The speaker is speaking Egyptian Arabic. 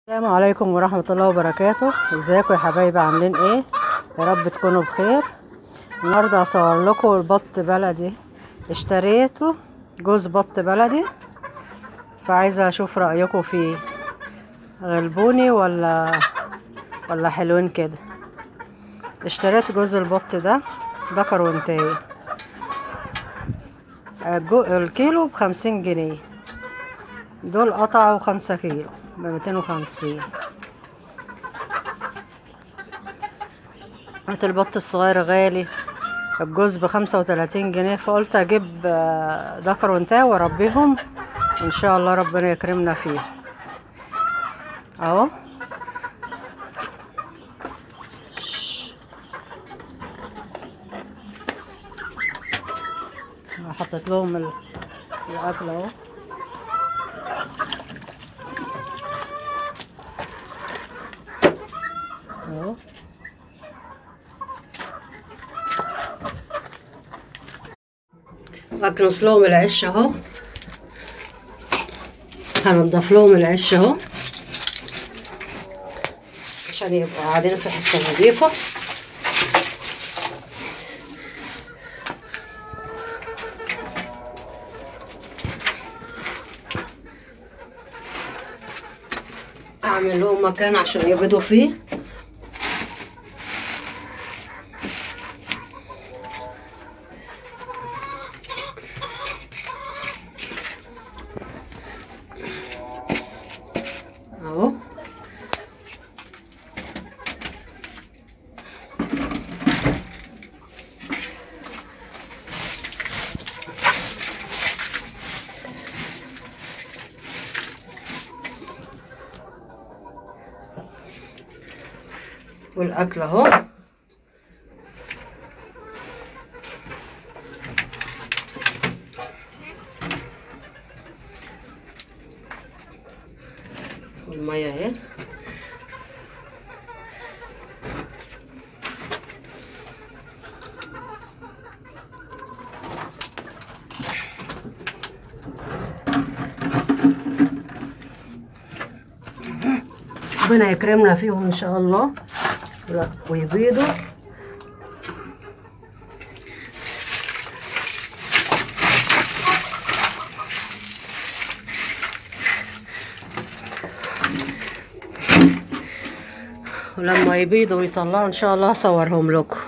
السلام عليكم ورحمة الله وبركاته ازيكم يا حبايبي عاملين ايه يا رب تكونوا بخير النهاردة هصور لكم البط بلدي اشتريته جوز بط بلدي فعايزة اشوف رأيكم فيه غلبوني ولا ولا حلوين كده اشتريت جوز البط ده ذكر وانتهي الجو- الكيلو بخمسين جنيه دول قطعوا خمسة كيلو بميتين وخمسين هات البط الصغير غالي الجوز بخمسة وتلاتين جنيه فقلت اجيب آه، ذكر وانتهى واربيهم ان شاء الله ربنا يكرمنا فيه اهو حطيت لهم ال- الاكل اهو اهو اكنس لهم العش اهو هنضف لهم العش اهو عشان يبقوا قاعدين في حته نظيفه اعمل لهم مكان عشان يبيضوا فيه اهو والاكل اهو والميه اهي ربنا يكرمنا فيهم ان شاء الله ولا- ويبيضوا ولما يبيضوا ويطلعوا ان شاء الله اصورهم لكم